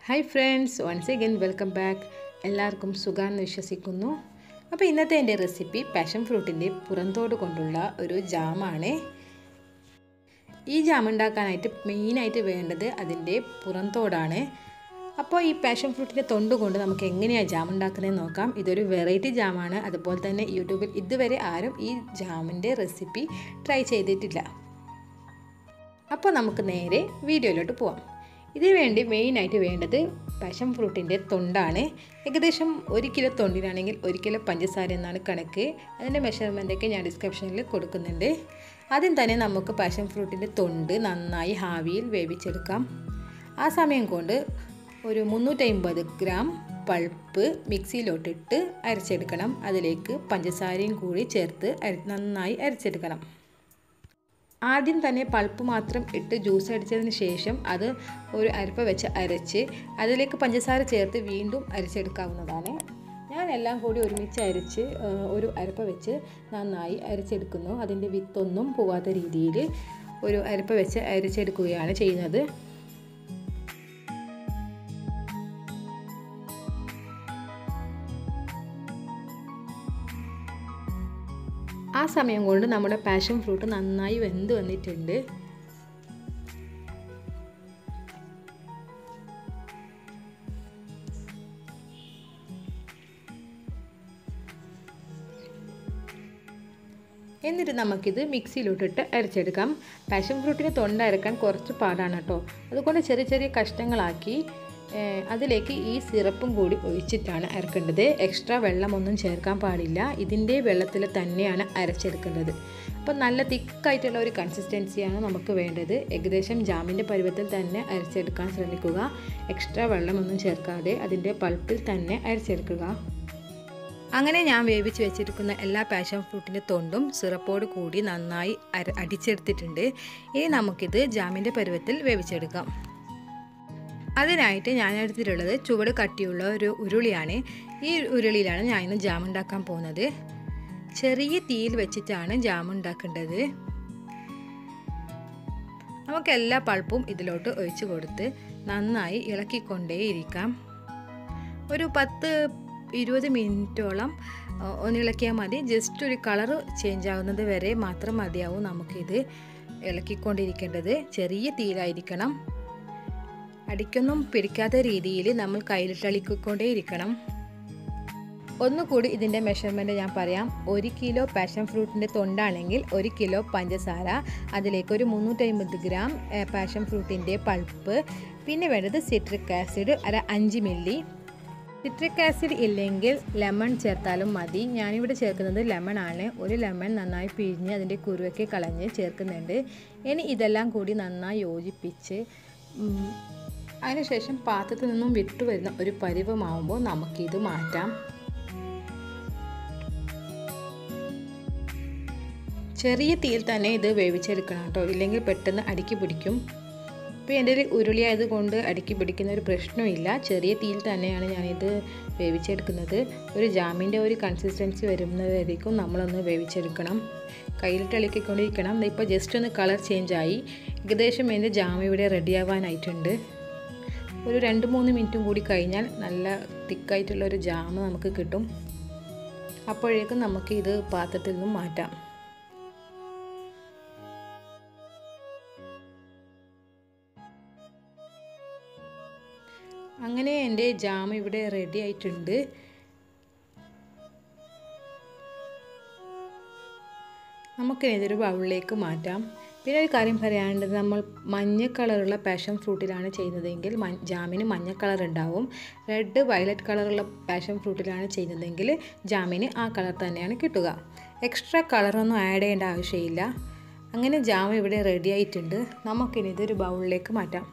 hi friends once again welcome back എല്ലാവർക്കും സുഖാന്ന് വിശ്വസിക്കുന്നു അപ്പോൾ ഇന്നത്തെ എൻ്റെ റെസിപ്പി പാഷൻ ഫ്രൂട്ടിൻ്റെ പുറന്തോട് കൊണ്ടുള്ള ഒരു ജാമാണ് ഈ ജാം ഉണ്ടാക്കാനായിട്ട് മെയിനായിട്ട് വേണ്ടത് അതിൻ്റെ പുറന്തോടാണ് അപ്പോൾ ഈ പാഷൻ ഫ്രൂട്ടിൻ്റെ തൊണ്ട് കൊണ്ട് നമുക്ക് എങ്ങനെയാണ് ജാം ഉണ്ടാക്കുന്നതെന്ന് നോക്കാം ഇതൊരു വെറൈറ്റി ജാമാണ് അതുപോലെ തന്നെ യൂട്യൂബിൽ ഇതുവരെ ആരും ഈ ജാമിൻ്റെ റെസിപ്പി ട്രൈ ചെയ്തിട്ടില്ല അപ്പോൾ നമുക്ക് നേരെ വീഡിയോയിലോട്ട് പോവാം ഇതിനു വേണ്ടി മെയിനായിട്ട് വേണ്ടത് പാഷൻ ഫ്രൂട്ടിൻ്റെ തൊണ്ടാണ് ഏകദേശം ഒരു കിലോ തൊണ്ടിനാണെങ്കിൽ ഒരു കിലോ പഞ്ചസാര എന്നാണ് കണക്ക് അതിൻ്റെ മെഷർമെൻറ്റൊക്കെ ഞാൻ ഡിസ്ക്രിപ്ഷനിൽ കൊടുക്കുന്നുണ്ട് ആദ്യം തന്നെ നമുക്ക് പാഷൻ ഫ്രൂട്ടിൻ്റെ തൊണ്ട് നന്നായി ഹാവിയിൽ വേവിച്ചെടുക്കാം ആ സമയം കൊണ്ട് ഒരു മുന്നൂറ്റമ്പത് ഗ്രാം പൾപ്പ് മിക്സിയിലോട്ടിട്ട് അരച്ചെടുക്കണം അതിലേക്ക് പഞ്ചസാരയും കൂടി ചേർത്ത് നന്നായി അരച്ചെടുക്കണം ആദ്യം തന്നെ പൾപ്പ് മാത്രം ഇട്ട് ജ്യൂസ് അടിച്ചതിന് ശേഷം അത് ഒരു അരപ്പ വെച്ച് അരച്ച് അതിലേക്ക് പഞ്ചസാര ചേർത്ത് വീണ്ടും അരച്ചെടുക്കാവുന്നതാണ് ഞാൻ എല്ലാം കൂടി ഒരുമിച്ച് അരച്ച് ഒരു അരപ്പ വെച്ച് നന്നായി അരച്ചെടുക്കുന്നു അതിൻ്റെ വിത്തൊന്നും പോവാത്ത രീതിയിൽ ഒരു അരപ്പ വെച്ച് അരച്ചെടുക്കുകയാണ് ചെയ്യുന്നത് ആ സമയം കൊണ്ട് നമ്മുടെ പാഷൻ ഫ്രൂട്ട് നന്നായി വെന്ത് വന്നിട്ടുണ്ട് എന്നിട്ട് നമുക്കിത് മിക്സിയിലോട്ടിട്ട് അരച്ചെടുക്കാം പാഷൻ ഫ്രൂട്ടിന് തൊണ്ട അരക്കാൻ കുറച്ച് പാടാണ് കേട്ടോ അതുകൊണ്ട് ചെറിയ ചെറിയ കഷ്ണങ്ങളാക്കി അതിലേക്ക് ഈ സിറപ്പും കൂടി ഒഴിച്ചിട്ടാണ് അരക്കേണ്ടത് എക്സ്ട്രാ വെള്ളമൊന്നും ചേർക്കാൻ പാടില്ല ഇതിൻ്റെ വെള്ളത്തിൽ തന്നെയാണ് അരച്ചെടുക്കേണ്ടത് അപ്പോൾ നല്ല തിക്കായിട്ടുള്ള ഒരു കൺസിസ്റ്റൻസിയാണ് നമുക്ക് വേണ്ടത് ഏകദേശം ജാമിൻ്റെ പരുവത്തിൽ തന്നെ അരച്ചെടുക്കാൻ ശ്രമിക്കുക എക്സ്ട്രാ വെള്ളമൊന്നും ചേർക്കാതെ അതിൻ്റെ പൾപ്പിൽ തന്നെ അരച്ചെടുക്കുക അങ്ങനെ ഞാൻ വേവിച്ച് വെച്ചിരിക്കുന്ന എല്ലാ പാഷൻ ഫ്രൂട്ടിൻ്റെ തൊണ്ടും സിറപ്പോട് കൂടി നന്നായി അര അടിച്ചെടുത്തിട്ടുണ്ട് ഇനി നമുക്കിത് ജാമിൻ്റെ പരുവത്തിൽ വേവിച്ചെടുക്കാം അതിനായിട്ട് ഞാൻ എടുത്തിട്ടുള്ളത് ചുവട് കട്ടിയുള്ള ഒരു ഉരുളിയാണ് ഈ ഉരുളിയിലാണ് ഞാൻ ഇന്ന് ജാം ഉണ്ടാക്കാൻ പോകുന്നത് ചെറിയ തീയിൽ വെച്ചിട്ടാണ് ജാം ഉണ്ടാക്കേണ്ടത് നമുക്ക് എല്ലാ പൾപ്പും ഇതിലോട്ട് ഒഴിച്ച് കൊടുത്ത് നന്നായി ഇളക്കിക്കൊണ്ടേയിരിക്കാം ഒരു പത്ത് ഇരുപത് മിനിറ്റോളം ഒന്ന് ഇളക്കിയാൽ മതി ജസ്റ്റ് ഒരു കളറ് ചേഞ്ച് ആകുന്നത് വരെ മാത്രം മതിയാവും നമുക്കിത് ഇളക്കിക്കൊണ്ടിരിക്കേണ്ടത് ചെറിയ തീയിലായിരിക്കണം അടിക്കൊന്നും പിടിക്കാത്ത രീതിയിൽ നമ്മൾ കയ്യിലിട്ടളിക്കൊണ്ടേ ഇരിക്കണം ഒന്നുകൂടി ഇതിൻ്റെ മെഷർമെൻറ്റ് ഞാൻ പറയാം ഒരു കിലോ പാഷൻ ഫ്രൂട്ടിൻ്റെ തൊണ്ടാണെങ്കിൽ ഒരു കിലോ പഞ്ചസാര അതിലേക്ക് ഒരു മുന്നൂറ്റമ്പത് ഗ്രാം പാഷൻ ഫ്രൂട്ടിൻ്റെ പൾപ്പ് പിന്നെ വേണ്ടത് സിട്രിക് ആസിഡ് അര അഞ്ച് മില്ലി സിട്രിക് ആസിഡ് ഇല്ലെങ്കിൽ ലെമൺ ചേർത്താലും മതി ഞാനിവിടെ ചേർക്കുന്നത് ലെമൺ ആണ് ഒരു ലെമൺ നന്നായി പിഴിഞ്ഞ് അതിൻ്റെ കുരുവൊക്കെ കളഞ്ഞ് ചേർക്കുന്നുണ്ട് ഇനി ഇതെല്ലാം കൂടി നന്നായി യോജിപ്പിച്ച് അതിനുശേഷം പാത്രത്തിൽ നിന്നും വിട്ടു വരുന്ന ഒരു പരിവമാവുമ്പോൾ നമുക്കിത് മാറ്റാം ചെറിയ തീയിൽ തന്നെ ഇത് വേവിച്ചെടുക്കണം കേട്ടോ ഇല്ലെങ്കിൽ പെട്ടെന്ന് അടുക്കി പിടിക്കും ഇപ്പോൾ എൻ്റെ ഉരുളി ആയതുകൊണ്ട് അടുക്കി പിടിക്കുന്ന ഒരു പ്രശ്നമില്ല ചെറിയ തീയിൽ തന്നെയാണ് ഞാനിത് വേവിച്ചെടുക്കുന്നത് ഒരു ജാമിൻ്റെ ഒരു കൺസിസ്റ്റൻസി വരുന്നതായിരിക്കും നമ്മളൊന്ന് വേവിച്ചെടുക്കണം കയ്യിലിട്ട് ഇളക്കിക്കൊണ്ടിരിക്കണം ഇപ്പോൾ ജസ്റ്റ് ഒന്ന് കളർ ചേഞ്ച് ആയി ഏകദേശം എൻ്റെ ജാം ഇവിടെ റെഡിയാവാനായിട്ടുണ്ട് ഒരു രണ്ട് മൂന്ന് മിനിറ്റും കൂടി കഴിഞ്ഞാൽ നല്ല തിക്കായിട്ടുള്ള ഒരു ജാം നമുക്ക് കിട്ടും അപ്പോഴേക്കും നമുക്ക് ഇത് പാത്രത്തിൽ നിന്നും മാറ്റാം അങ്ങനെ എൻ്റെ ജാം ഇവിടെ റെഡി ആയിട്ടുണ്ട് നമുക്കിനി ഇതൊരു ബൗളിലേക്ക് മാറ്റാം പിന്നെ ഒരു കാര്യം പറയാനുള്ളത് നമ്മൾ മഞ്ഞ കളറുള്ള പാഷൻ ഫ്രൂട്ടിലാണ് ചെയ്യുന്നതെങ്കിൽ ജാമിന് മഞ്ഞ കളർ ഉണ്ടാവും റെഡ് വയലറ്റ് കളറുള്ള പാഷൻ ഫ്രൂട്ടിലാണ് ചെയ്യുന്നതെങ്കിൽ ജാമിന് ആ കളർ തന്നെയാണ് കിട്ടുക എക്സ്ട്രാ കളറൊന്നും ആഡ് ചെയ്യേണ്ട ആവശ്യമില്ല അങ്ങനെ ജാം ഇവിടെ റെഡി ആയിട്ടുണ്ട് നമുക്കിനി ഇതൊരു ബൗളിലേക്ക് മാറ്റാം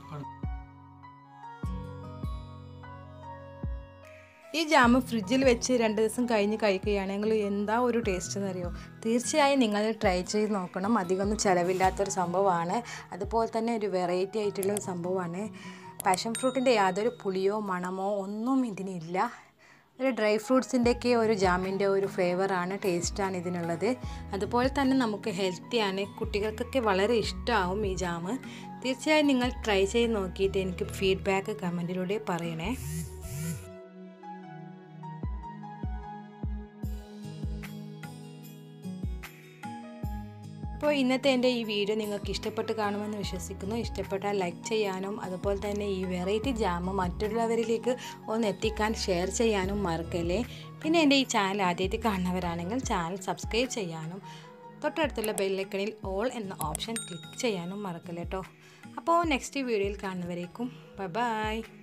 ഈ ജാം ഫ്രിഡ്ജിൽ വെച്ച് രണ്ട് ദിവസം കഴിഞ്ഞ് കഴിക്കുകയാണെങ്കിൽ എന്താ ഒരു ടേസ്റ്റ് എന്നറിയോ തീർച്ചയായും നിങ്ങൾ ട്രൈ ചെയ്ത് നോക്കണം അധികമൊന്നും ചിലവില്ലാത്തൊരു സംഭവമാണ് അതുപോലെ തന്നെ ഒരു വെറൈറ്റി ആയിട്ടുള്ള ഒരു സംഭവമാണ് പാഷൻ ഫ്രൂട്ടിൻ്റെ യാതൊരു പുളിയോ മണമോ ഒന്നും ഇതിനില്ല ഒരു ഡ്രൈ ഫ്രൂട്ട്സിൻ്റെയൊക്കെ ഒരു ജാമിൻ്റെ ഒരു ഫ്ലേവറാണ് ടേസ്റ്റാണ് ഇതിനുള്ളത് അതുപോലെ തന്നെ നമുക്ക് ഹെൽത്തിയാണ് കുട്ടികൾക്കൊക്കെ വളരെ ഇഷ്ടമാവും ഈ ജാം തീർച്ചയായും നിങ്ങൾ ട്രൈ ചെയ്ത് നോക്കിയിട്ട് എനിക്ക് ഫീഡ്ബാക്ക് കമൻറ്റിലൂടെ പറയണേ അപ്പോൾ ഇന്നത്തെ എൻ്റെ ഈ വീഡിയോ നിങ്ങൾക്ക് ഇഷ്ടപ്പെട്ട് കാണുമെന്ന് വിശ്വസിക്കുന്നു ഇഷ്ടപ്പെട്ടാൽ ലൈക്ക് ചെയ്യാനും അതുപോലെ തന്നെ ഈ വെറൈറ്റി ജാമ് മറ്റുള്ളവരിലേക്ക് ഒന്ന് എത്തിക്കാൻ ഷെയർ ചെയ്യാനും മറക്കല്ലേ പിന്നെ എൻ്റെ ഈ ചാനൽ ആദ്യമായിട്ട് കാണുന്നവരാണെങ്കിൽ ചാനൽ സബ്സ്ക്രൈബ് ചെയ്യാനും തൊട്ടടുത്തുള്ള ബെല്ലൈക്കണിൽ ഓൾ എന്ന ഓപ്ഷൻ ക്ലിക്ക് ചെയ്യാനും മറക്കല്ലേ കേട്ടോ അപ്പോൾ നെക്സ്റ്റ് വീഡിയോയിൽ കാണുന്നവരേക്കും ബൈ ബൈ